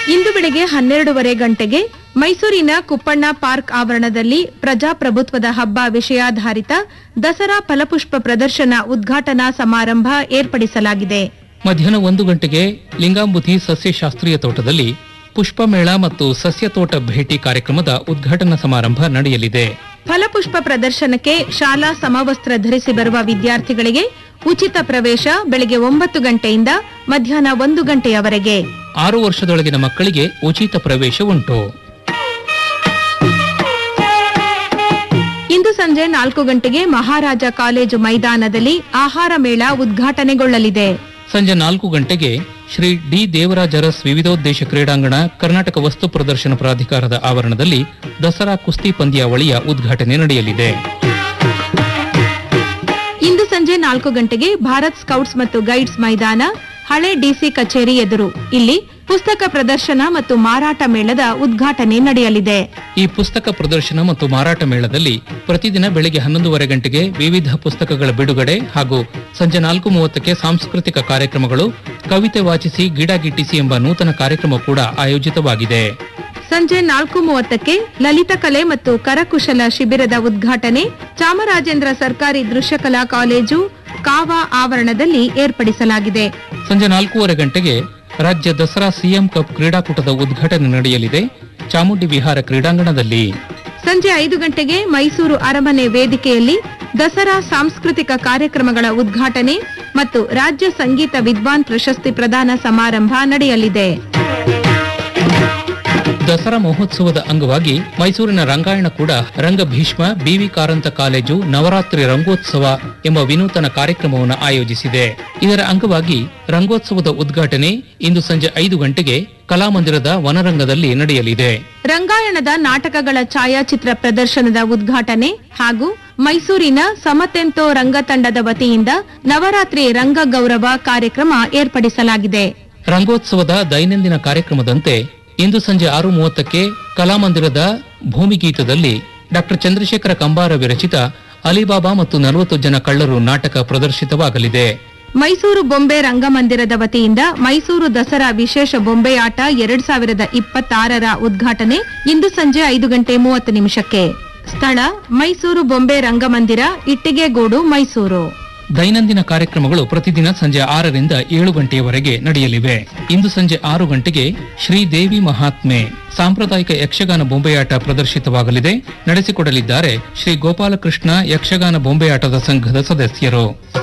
ಇಂದು ಬೆಳಗ್ಗೆ ಹನ್ನೆರಡೂವರೆ ಗಂಟೆಗೆ ಮೈಸೂರಿನ ಕುಪ್ಪಣ್ಣ ಪಾರ್ಕ್ ಆವರಣದಲ್ಲಿ ಪ್ರಜಾಪ್ರಭುತ್ವದ ಹಬ್ಬ ವಿಷಯಾಧಾರಿತ ದಸರಾ ಫಲಪುಷ್ಪ ಪ್ರದರ್ಶನ ಉದ್ಘಾಟನಾ ಸಮಾರಂಭ ಏರ್ಪಡಿಸಲಾಗಿದೆ ಮಧ್ಯಾಹ್ನ ಒಂದು ಗಂಟೆಗೆ ಲಿಂಗಾಂಬುಧಿ ಸಸ್ಯಶಾಸ್ತ್ರೀಯ ತೋಟದಲ್ಲಿ ಪುಷ್ಪಮೇಳ ಮತ್ತು ಸಸ್ಯ ತೋಟ ಭೇಟಿ ಕಾರ್ಯಕ್ರಮದ ಉದ್ಘಾಟನಾ ಸಮಾರಂಭ ನಡೆಯಲಿದೆ ಫಲಪುಷ್ಪ ಪ್ರದರ್ಶನಕ್ಕೆ ಶಾಲಾ ಸಮವಸ್ತ್ರ ಧರಿಸಿ ಬರುವ ವಿದ್ಯಾರ್ಥಿಗಳಿಗೆ ಉಚಿತ ಪ್ರವೇಶ ಬೆಳಗ್ಗೆ ಒಂಬತ್ತು ಗಂಟೆಯಿಂದ ಮಧ್ಯಾಹ್ನ ಒಂದು ಗಂಟೆಯವರೆಗೆ ಆರು ವರ್ಷದೊಳಗಿನ ಮಕ್ಕಳಿಗೆ ಉಚಿತ ಪ್ರವೇಶ ಉಂಟು ಇಂದು ಸಂಜೆ ನಾಲ್ಕು ಗಂಟೆಗೆ ಮಹಾರಾಜ ಕಾಲೇಜು ಮೈದಾನದಲ್ಲಿ ಆಹಾರ ಮೇಳ ಉದ್ಘಾಟನೆಗೊಳ್ಳಲಿದೆ ಸಂಜೆ ನಾಲ್ಕು ಗಂಟೆಗೆ ಶ್ರೀ ಡಿ ದೇವರಾಜ ಅರಸ್ ವಿವಿಧೋದ್ದೇಶ ಕ್ರೀಡಾಂಗಣ ಕರ್ನಾಟಕ ವಸ್ತು ಪ್ರದರ್ಶನ ಪ್ರಾಧಿಕಾರದ ಆವರಣದಲ್ಲಿ ದಸರಾ ಕುಸ್ತಿ ಪಂದ್ಯಾವಳಿಯ ಉದ್ಘಾಟನೆ ನಡೆಯಲಿದೆ ಇಂದು ಸಂಜೆ ನಾಲ್ಕು ಗಂಟೆಗೆ ಭಾರತ್ ಸ್ಕೌಟ್ಸ್ ಮತ್ತು ಗೈಡ್ಸ್ ಮೈದಾನ ಹಳೆ ಡಿಸಿ ಕಚೇರಿ ಎದುರು ಇಲ್ಲಿ ಪುಸ್ತಕ ಪ್ರದರ್ಶನ ಮತ್ತು ಮಾರಾಟ ಮೇಳದ ಉದ್ಘಾಟನೆ ನಡೆಯಲಿದೆ ಈ ಪುಸ್ತಕ ಪ್ರದರ್ಶನ ಮತ್ತು ಮಾರಾಟ ಮೇಳದಲ್ಲಿ ಪ್ರತಿದಿನ ಬೆಳಿಗ್ಗೆ ಹನ್ನೊಂದುವರೆ ಗಂಟೆಗೆ ವಿವಿಧ ಪುಸ್ತಕಗಳ ಬಿಡುಗಡೆ ಹಾಗೂ ಸಂಜೆ ನಾಲ್ಕು ಮೂವತ್ತಕ್ಕೆ ಸಾಂಸ್ಕೃತಿಕ ಕಾರ್ಯಕ್ರಮಗಳು ಕವಿತೆ ವಾಚಿಸಿ ಗಿಡ ಗಿಟ್ಟಿಸಿ ಎಂಬ ನೂತನ ಕಾರ್ಯಕ್ರಮ ಕೂಡ ಆಯೋಜಿತವಾಗಿದೆ ಸಂಜೆ ನಾಲ್ಕು ಮೂವತ್ತಕ್ಕೆ ಲಲಿತಕಲೆ ಮತ್ತು ಕರಕುಶಲ ಶಿಬಿರದ ಉದ್ಘಾಟನೆ ಚಾಮರಾಜೇಂದ್ರ ಸರ್ಕಾರಿ ದೃಶ್ಯಕಲಾ ಕಾಲೇಜು ಕಾವಾ ಆವರಣದಲ್ಲಿ ಏರ್ಪಡಿಸಲಾಗಿದೆ ಸಂಜೆ ನಾಲ್ಕೂವರೆ ಗಂಟೆಗೆ ರಾಜ್ಯ ದಸರಾ ಸಿಎಂ ಕಪ್ ಕ್ರೀಡಾಕೂಟದ ಉದ್ಘಾಟನೆ ನಡೆಯಲಿದೆ ಚಾಮುಂಡಿ ವಿಹಾರ ಕ್ರೀಡಾಂಗಣದಲ್ಲಿ ಸಂಜೆ ಐದು ಗಂಟೆಗೆ ಮೈಸೂರು ಅರಮನೆ ವೇದಿಕೆಯಲ್ಲಿ ದಸರಾ ಸಾಂಸ್ಕೃತಿಕ ಕಾರ್ಯಕ್ರಮಗಳ ಉದ್ಘಾಟನೆ ಮತ್ತು ರಾಜ್ಯ ಸಂಗೀತ ವಿದ್ವಾನ್ ಪ್ರಶಸ್ತಿ ಪ್ರದಾನ ಸಮಾರಂಭ ನಡೆಯಲಿದೆ ದಸರಾ ಮಹೋತ್ಸವದ ಅಂಗವಾಗಿ ಮೈಸೂರಿನ ರಂಗಾಯಣ ಕೂಡ ರಂಗಭೀಷ್ಮ ಬಿವಿ ಕಾರಂತ ಕಾಲೇಜು ನವರಾತ್ರಿ ರಂಗೋತ್ಸವ ಎಂಬ ವಿನೂತನ ಕಾರ್ಯಕ್ರಮವನ್ನು ಆಯೋಜಿಸಿದೆ ಇದರ ಅಂಗವಾಗಿ ರಂಗೋತ್ಸವದ ಉದ್ಘಾಟನೆ ಇಂದು ಸಂಜೆ ಐದು ಗಂಟೆಗೆ ಕಲಾಮಂದಿರದ ವನರಂಗದಲ್ಲಿ ನಡೆಯಲಿದೆ ರಂಗಾಯಣದ ನಾಟಕಗಳ ಛಾಯಾಚಿತ್ರ ಪ್ರದರ್ಶನದ ಉದ್ಘಾಟನೆ ಹಾಗೂ ಮೈಸೂರಿನ ಸಮತೆಂತೋ ರಂಗತಂಡದ ವತಿಯಿಂದ ನವರಾತ್ರಿ ರಂಗ ಗೌರವ ಕಾರ್ಯಕ್ರಮ ಏರ್ಪಡಿಸಲಾಗಿದೆ ರಂಗೋತ್ಸವದ ದೈನಂದಿನ ಕಾರ್ಯಕ್ರಮದಂತೆ ಇಂದು ಸಂಜೆ ಆರು ಮೂವತ್ತಕ್ಕೆ ಕಲಾಮಂದಿರದ ಭೂಮಿಗೀತದಲ್ಲಿ ಡಾಕ್ಟರ್ ಚಂದ್ರಶೇಖರ ಕಂಬಾರ ವಿರಚಿತ ಅಲಿಬಾಬಾ ಮತ್ತು ನಲವತ್ತು ಜನ ಕಳ್ಳರು ನಾಟಕ ಪ್ರದರ್ಶಿತವಾಗಲಿದೆ ಮೈಸೂರು ಬೊಂಬೆ ರಂಗಮಂದಿರದ ವತಿಯಿಂದ ಮೈಸೂರು ದಸರಾ ವಿಶೇಷ ಬೊಂಬೆ ಆಟ ಎರಡ್ ಸಾವಿರದ ಇಪ್ಪತ್ತಾರರ ಉದ್ಘಾಟನೆ ಇಂದು ಸಂಜೆ ಐದು ಗಂಟೆ ಮೂವತ್ತು ನಿಮಿಷಕ್ಕೆ ಸ್ಥಳ ಮೈಸೂರು ಬೊಂಬೆ ರಂಗಮಂದಿರ ಇಟ್ಟಿಗೆಗೂಡು ಮೈಸೂರು ದೈನಂದಿನ ಕಾರ್ಯಕ್ರಮಗಳು ಪ್ರತಿದಿನ ಸಂಜೆ ಆರರಿಂದ ಏಳು ಗಂಟೆಯವರೆಗೆ ನಡೆಯಲಿವೆ ಇಂದು ಸಂಜೆ ಆರು ಗಂಟೆಗೆ ಶ್ರೀದೇವಿ ಮಹಾತ್ಮೆ ಸಾಂಪ್ರದಾಯಿಕ ಯಕ್ಷಗಾನ ಬೊಂಬೆಯಾಟ ಪ್ರದರ್ಶಿತವಾಗಲಿದೆ ನಡೆಸಿಕೊಡಲಿದ್ದಾರೆ ಶ್ರೀ ಗೋಪಾಲಕೃಷ್ಣ ಯಕ್ಷಗಾನ ಬೊಂಬೆಯಾಟದ ಸಂಘದ ಸದಸ್ಯರು